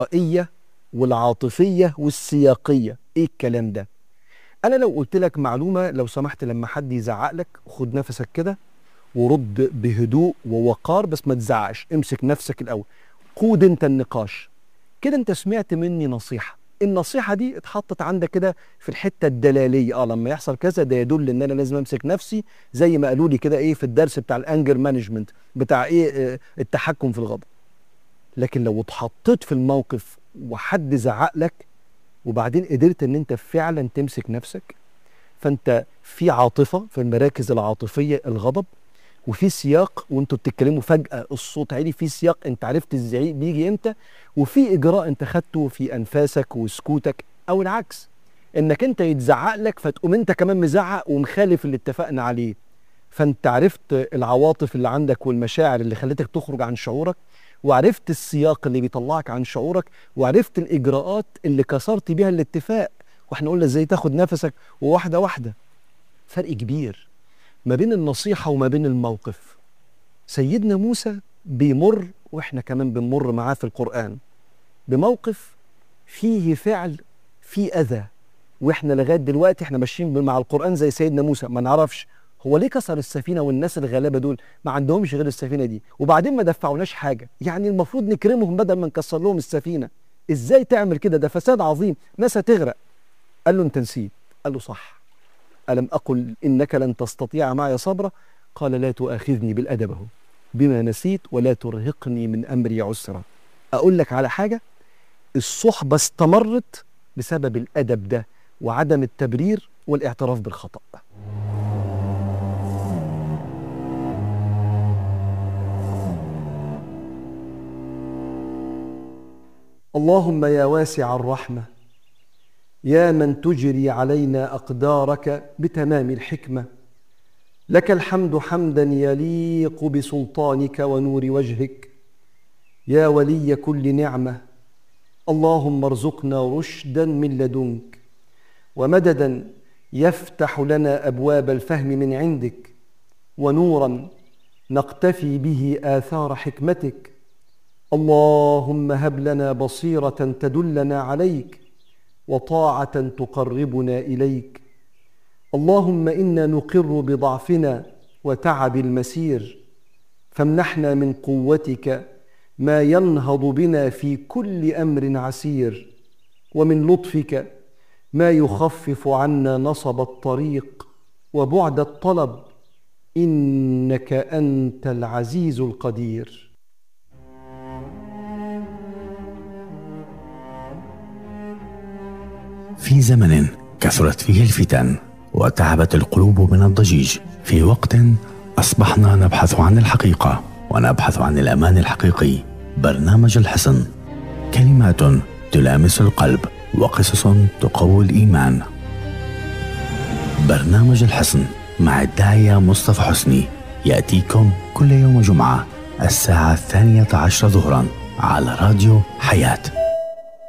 الإجرائية والعاطفية والسياقية إيه الكلام ده أنا لو قلت لك معلومة لو سمحت لما حد يزعق لك خد نفسك كده ورد بهدوء ووقار بس ما تزعقش امسك نفسك الأول قود انت النقاش كده انت سمعت مني نصيحة النصيحة دي اتحطت عندك كده في الحتة الدلالية اه لما يحصل كذا ده يدل ان انا لازم امسك نفسي زي ما قالوا لي كده ايه في الدرس بتاع الانجر مانجمنت بتاع ايه اه التحكم في الغضب لكن لو اتحطيت في الموقف وحد زعق لك وبعدين قدرت ان انت فعلا تمسك نفسك فانت في عاطفة في المراكز العاطفية الغضب وفي سياق وانتوا بتتكلموا فجأة الصوت عالي في سياق انت عرفت الزعيق بيجي امتى وفي اجراء انت خدته في انفاسك وسكوتك او العكس انك انت يتزعق لك فتقوم انت كمان مزعق ومخالف اللي اتفقنا عليه فانت عرفت العواطف اللي عندك والمشاعر اللي خلتك تخرج عن شعورك وعرفت السياق اللي بيطلعك عن شعورك وعرفت الاجراءات اللي كسرت بيها الاتفاق واحنا قلنا ازاي تاخد نفسك وواحده واحده فرق كبير ما بين النصيحه وما بين الموقف سيدنا موسى بيمر واحنا كمان بنمر معاه في القران بموقف فيه فعل فيه اذى واحنا لغايه دلوقتي احنا ماشيين مع القران زي سيدنا موسى ما نعرفش هو ليه كسر السفينه والناس الغلابه دول ما عندهمش غير السفينه دي وبعدين ما دفعوناش حاجه يعني المفروض نكرمهم بدل ما نكسر لهم السفينه ازاي تعمل كده ده فساد عظيم ناس هتغرق قال له انت نسيت قال له صح الم اقل انك لن تستطيع معي صبرا قال لا تؤاخذني بالادب اهو بما نسيت ولا ترهقني من امري عسرا اقول لك على حاجه الصحبه استمرت بسبب الادب ده وعدم التبرير والاعتراف بالخطأ اللهم يا واسع الرحمة يا من تجري علينا أقدارك بتمام الحكمة لك الحمد حمدا يليق بسلطانك ونور وجهك يا ولي كل نعمة اللهم ارزقنا رشدا من لدنك ومددا يفتح لنا أبواب الفهم من عندك ونورا نقتفي به آثار حكمتك اللهم هب لنا بصيره تدلنا عليك وطاعه تقربنا اليك اللهم انا نقر بضعفنا وتعب المسير فامنحنا من قوتك ما ينهض بنا في كل امر عسير ومن لطفك ما يخفف عنا نصب الطريق وبعد الطلب انك انت العزيز القدير في زمن كثرت فيه الفتن وتعبت القلوب من الضجيج في وقت اصبحنا نبحث عن الحقيقه ونبحث عن الامان الحقيقي برنامج الحصن كلمات تلامس القلب وقصص تقوي الايمان برنامج الحصن مع الداعيه مصطفى حسني ياتيكم كل يوم جمعه الساعه الثانيه عشر ظهرا على راديو حياه